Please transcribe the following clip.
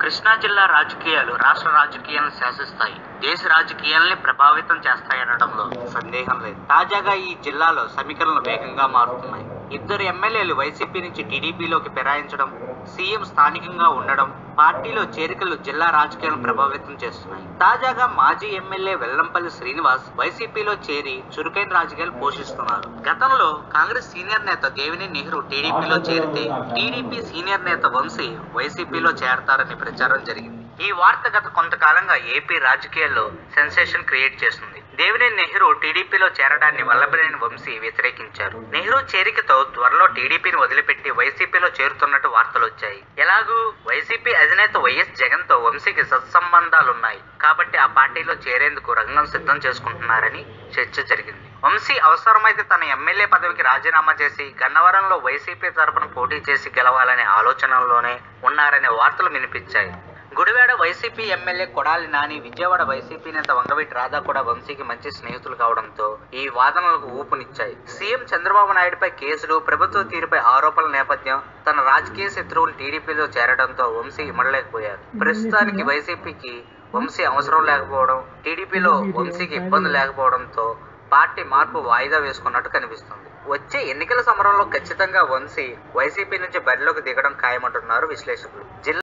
కృష్ణా జిల్లా రాజకీయాలు రాష్ట్ర రాజకీయాలను శాసిస్తాయి దేశ రాజకీయాల్ని ప్రభావితం చేస్తాయనడంలో సందేహం లేదు తాజాగా ఈ జిల్లాలో సమీకరణలు వేగంగా మారుతున్నాయి ఇద్దరు ఎమ్మెల్యేలు వైసీపీ నుంచి టీడీపీలోకి ఫిరాయించడం సీఎం స్థానికంగా ఉండడం పార్టీలో చేరికలు జిల్లా రాజకీయాలను ప్రభావితం చేస్తున్నాయి తాజాగా మాజీ ఎమ్మెల్యే వెల్లంపల్లి శ్రీనివాస్ వైసీపీలో చేరి చురుకైన రాజకీయాలు పోషిస్తున్నారు గతంలో కాంగ్రెస్ సీనియర్ నేత దేవిని నెహ్రూ టీడీపీలో చేరితే టీడీపీ సీనియర్ నేత వంశీ వైసీపీలో చేరతారని ప్రచారం జరిగింది ఈ వార్త గత కొంతకాలంగా ఏపీ రాజకీయాల్లో సెన్సేషన్ క్రియేట్ చేస్తుంది దేవినేని నెహ్రూ టీడీపీలో చేరడాన్ని వల్లభనేని వంశీ వ్యతిరేకించారు నెహ్రూ చేరికతో త్వరలో టీడీపీని వదిలిపెట్టి వైసీపీలో చేరుతున్నట్టు వార్తలు వచ్చాయి ఎలాగూ వైసీపీ అధినేత వైఎస్ జగన్ తో వంశీకి సత్సంబంధాలున్నాయి కాబట్టి ఆ పార్టీలో చేరేందుకు రంగం సిద్ధం చేసుకుంటున్నారని చర్చ జరిగింది వంశీ అవసరమైతే తన ఎమ్మెల్యే పదవికి రాజీనామా చేసి గన్నవరంలో వైసీపీ తరపున పోటీ చేసి గెలవాలనే ఆలోచనలోనే ఉన్నారనే వార్తలు వినిపించాయి గుడివాడ వైసీపీ ఎమ్మెల్యే కొడాలి నాని విజయవాడ వైసీపీ నేత వంగవీటి రాధా కూడా వంశీకి మంచి స్నేహితులు కావడంతో ఈ వాదనలకు ఊపునిచ్చాయి సీఎం చంద్రబాబు నాయుడుపై కేసులు ప్రభుత్వ తీరుపై ఆరోపణల నేపథ్యం తన రాజకీయ శత్రువులు టీడీపీలో చేరడంతో వంశీ ఇమడలేకపోయారు ప్రస్తుతానికి వైసీపీకి వంశీ అవసరం లేకపోవడం టీడీపీలో వంశీకి ఇబ్బంది లేకపోవడంతో పార్టీ మార్పు వాయిదా వేసుకున్నట్టు కనిపిస్తుంది వచ్చే ఎన్నికల సమరంలో ఖచ్చితంగా వంశీ వైసీపీ నుంచి బరిలోకి దిగడం ఖాయమంటున్నారు విశ్లేషకులు జిల్లా